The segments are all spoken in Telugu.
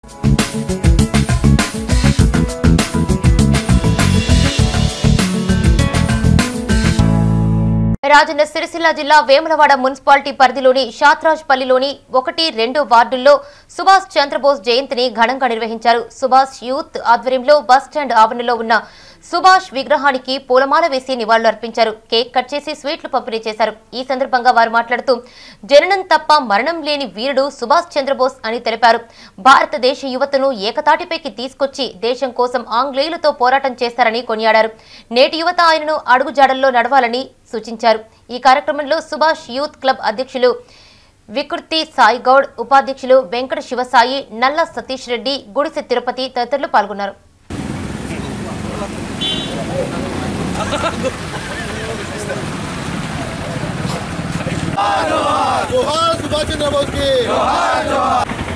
రాజన్న సిరిసిల్ల జిల్లా వేములవాడ మున్సిపాలిటీ పరిధిలోని షాత్రాజ్ పల్లిలోని ఒకటి రెండు వార్డుల్లో సుభాష్ చంద్రబోస్ జయంతిని ఘనంగా నిర్వహించారు సుభాష్ యూత్ ఆధ్వర్యంలో బస్ స్టాండ్ ఆవరణలో ఉన్న సుభాష్ విగ్రహానికి పూలమాల వేసి నివాళులు అర్పించారు కేక్ కట్ చేసి స్వీట్లు పంపిణీ చేశారు ఈ సందర్భంగా వారు మాట్లాడుతూ జననం తప్ప మరణం లేని వీరుడు సుభాష్ చంద్రబోస్ అని తెలిపారు భారతదేశ యువతను ఏకతాటిపైకి తీసుకొచ్చి దేశం కోసం ఆంగ్లేయులతో పోరాటం చేస్తారని కొనియాడారు నేటి యువత ఆయనను అడుగుజాడల్లో నడవాలని సూచించారు ఈ కార్యక్రమంలో సుభాష్ యూత్ క్లబ్ అధ్యక్షులు వికృతి సాయి గౌడ్ ఉపాధ్యక్షులు వెంకట శివసాయి నల్ల సతీష్ రెడ్డి గుడిసె తిరుపతి తదితరులు పాల్గొన్నారు जोहार सुभाष चंद्र बोस की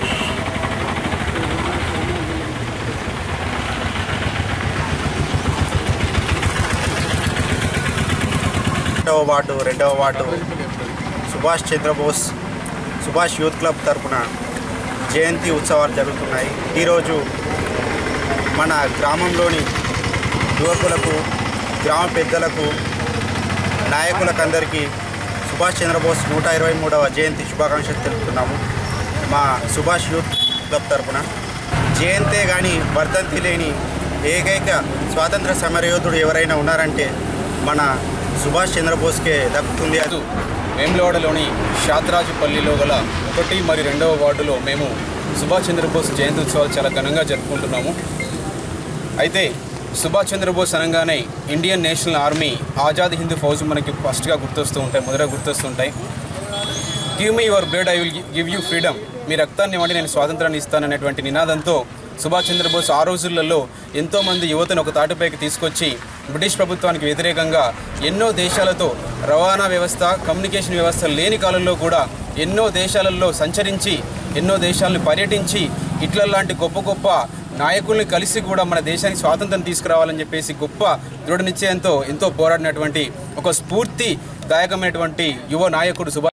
రెండవ వార్డు రెండవ ward Subhash Chandrabose Subhash youth club తరపున జయంతి ఉత్సవాలు జరుగుతున్నాయి ఈరోజు మన గ్రామంలోని యువకులకు గ్రామ పెద్దలకు నాయకులకందరికీ సుభాష్ చంద్రబోస్ నూట ఇరవై మూడవ జయంతి శుభాకాంక్షలు తెలుపుతున్నాము మా సుభాష్ యూత్ క్లబ్ తరపున జయంతే కానీ వర్ధంతి లేని ఏకైక స్వాతంత్ర సమరయోధుడు ఎవరైనా ఉన్నారంటే మన సుభాష్ చంద్రబోస్కే దక్కుతుంది అది ఈరోజు వేములవాడలోని షాత్రాజుపల్లిలో గల ఒకటి మరి రెండవ వార్డులో మేము సుభాష్ చంద్రబోస్ జయంతి ఉత్సవాలు చాలా ఘనంగా జరుపుకుంటున్నాము అయితే సుభాష్ చంద్రబోస్ అనగానే Indian national army Azad Hindu Fauj మనకి ఫస్ట్గా గుర్తొస్తూ ఉంటాయి మొదట గుర్తొస్తుంటాయి give me your blood I will give you freedom మీ రక్తాన్ని ఇవ్వండి నేను స్వాతంత్రాన్ని ఇస్తాననేటువంటి నినాదంతో సుభాష్ చంద్రబోస్ ఆ రోజులలో ఎంతోమంది యువతను ఒక తాటిపైకి తీసుకొచ్చి బ్రిటిష్ ప్రభుత్వానికి వ్యతిరేకంగా ఎన్నో దేశాలతో రవాణా వ్యవస్థ కమ్యూనికేషన్ వ్యవస్థ లేని కాలంలో కూడా ఎన్నో దేశాలలో సంచరించి ఎన్నో దేశాలను పర్యటించి ఇట్ల లాంటి గొప్ప గొప్ప నాయకుల్ని కలిసి కూడా మన దేశానికి స్వాతంత్రం తీసుకురావాలని చెప్పేసి గొప్ప దృఢ నిశ్చయంతో ఎంతో పోరాడినటువంటి ఒక స్ఫూర్తి దాయకమైనటువంటి యువ నాయకుడు సుభాష్